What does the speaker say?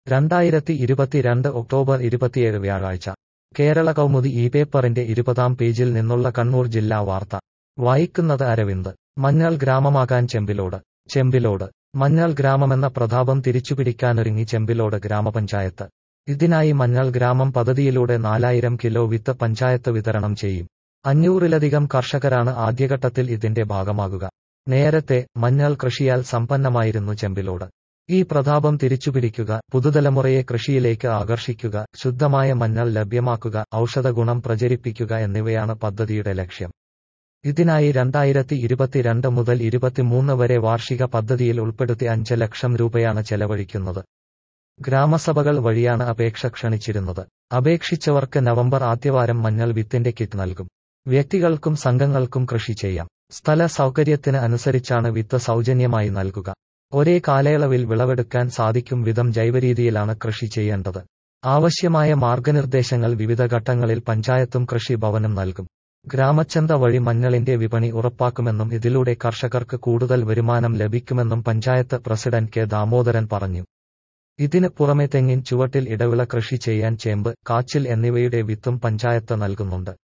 രണ്ടായിരത്തി ഇരുപത്തിരണ്ട് ഒക്ടോബർ ഇരുപത്തിയേഴ് വ്യാഴാഴ്ച കേരള കൗമുദി ഈ പേപ്പറിന്റെ ഇരുപതാം പേജിൽ നിന്നുള്ള കണ്ണൂർ ജില്ലാ വാർത്ത വായിക്കുന്നത് അരവിന്ദ് മഞ്ഞൾ ഗ്രാമമാകാൻ ചെമ്പിലോട് ചെമ്പിലോട് മഞ്ഞൾ ഗ്രാമമെന്ന പ്രതാപം തിരിച്ചുപിടിക്കാനൊരുങ്ങി ചെമ്പിലോട് ഗ്രാമപഞ്ചായത്ത് ഇതിനായി മഞ്ഞൾ ഗ്രാമം പദ്ധതിയിലൂടെ നാലായിരം കിലോ വിത്ത് പഞ്ചായത്ത് വിതരണം ചെയ്യും അഞ്ഞൂറിലധികം കർഷകരാണ് ആദ്യഘട്ടത്തിൽ ഇതിന്റെ ഭാഗമാകുക നേരത്തെ മഞ്ഞൾ കൃഷിയാൽ സമ്പന്നമായിരുന്നു ചെമ്പിലോട് ഈ പ്രതാപം തിരിച്ചുപിടിക്കുക പുതുതലമുറയെ കൃഷിയിലേക്ക് ആകർഷിക്കുക ശുദ്ധമായ മഞ്ഞൾ ലഭ്യമാക്കുക ഔഷധഗുണം പ്രചരിപ്പിക്കുക എന്നിവയാണ് പദ്ധതിയുടെ ലക്ഷ്യം ഇതിനായി രണ്ടായിരത്തി ഇരുപത്തിരണ്ട് മുതൽ ഇരുപത്തിമൂന്ന് വരെ വാർഷിക പദ്ധതിയിൽ ഉൾപ്പെടുത്തി അഞ്ച് ലക്ഷം രൂപയാണ് ചെലവഴിക്കുന്നത് ഗ്രാമസഭകൾ വഴിയാണ് അപേക്ഷ ക്ഷണിച്ചിരുന്നത് അപേക്ഷിച്ചവർക്ക് നവംബർ ആദ്യവാരം മഞ്ഞൾ വിത്തിന്റെ കിറ്റ് നൽകും വ്യക്തികൾക്കും സംഘങ്ങൾക്കും കൃഷി ചെയ്യാം സ്ഥല സൗകര്യത്തിന് അനുസരിച്ചാണ് വിത്ത് സൗജന്യമായി നൽകുക ഒരേ കാലയളവിൽ വിളവെടുക്കാൻ സാധിക്കും വിധം ജൈവരീതിയിലാണ് കൃഷി ചെയ്യേണ്ടത് ആവശ്യമായ മാർഗനിർദ്ദേശങ്ങൾ വിവിധ ഘട്ടങ്ങളിൽ പഞ്ചായത്തും കൃഷി ഭവനും നൽകും ഗ്രാമച്ചന്ത വഴി മഞ്ഞളിന്റെ വിപണി ഉറപ്പാക്കുമെന്നും ഇതിലൂടെ കർഷകർക്ക് കൂടുതൽ വരുമാനം ലഭിക്കുമെന്നും പഞ്ചായത്ത് പ്രസിഡന്റ് കെ ദാമോദരൻ പറഞ്ഞു ഇതിന് പുറമെ തെങ്ങിൻ ചുവട്ടിൽ ഇടവിള കൃഷി ചെയ്യാൻ ചേമ്പ് കാച്ചിൽ എന്നിവയുടെ വിത്തും പഞ്ചായത്ത് നൽകുന്നുണ്ട്